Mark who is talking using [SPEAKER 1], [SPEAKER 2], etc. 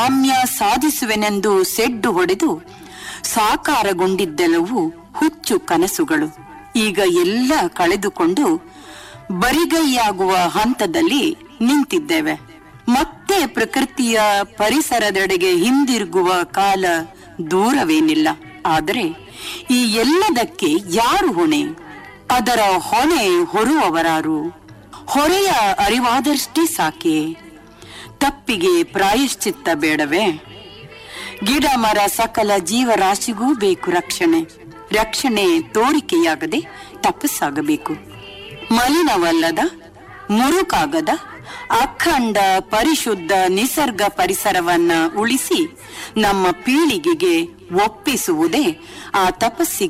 [SPEAKER 1] ಸಾಮ್ಯ ಸಾಧಿಸುವೆನೆಂದು ಸೆಡ್ಡು ಹೊಡೆದು ಸಾಕಾರಗೊಂಡಿದ್ದೆಲ್ಲವೂ ಹುಚ್ಚು ಕನಸುಗಳು ಈಗ ಎಲ್ಲ ಕಳೆದುಕೊಂಡು ಬರಿಗೈಯಾಗುವ ಹಂತದಲ್ಲಿ ನಿಂತಿದ್ದೇವೆ ಮತ್ತೆ ಪ್ರಕೃತಿಯ ಪರಿಸರದೆಡೆಗೆ ಹಿಂದಿರುಗುವ ಕಾಲ ದೂರವೇನಿಲ್ಲ ಆದರೆ ಈ ಎಲ್ಲದಕ್ಕೆ ಯಾರು ಹೊಣೆ ಅದರ ಹೊಣೆ ಹೊರುವವರಾರು ಹೊರೆಯ ಅರಿವಾದಷ್ಟೇ ಸಾಕೆ ತಪ್ಪಿಗೆ ಪ್ರಾಯಶ್ಚಿತ್ತ ಬೇಡವೇ ಗಿಡ ಮರ ಸಕಲ ಜೀವರಾಶಿಗೂ ಬೇಕು ರಕ್ಷಣೆ ರಕ್ಷಣೆ ತೋರಿಕೆಯಾಗದೆ ತಪಸ್ಸಾಗಬೇಕು ಮಲಿನವಲ್ಲದ ಮುರುಕಾಗದ ಅಖಂಡ ಪರಿಶುದ್ಧ ನಿಸರ್ಗ ಪರಿಸರವನ್ನ ಉಳಿಸಿ ನಮ್ಮ ಪೀಳಿಗೆಗೆ ಒಪ್ಪಿಸುವುದೇ ಆ ತಪಸ್ಸಿಗೆ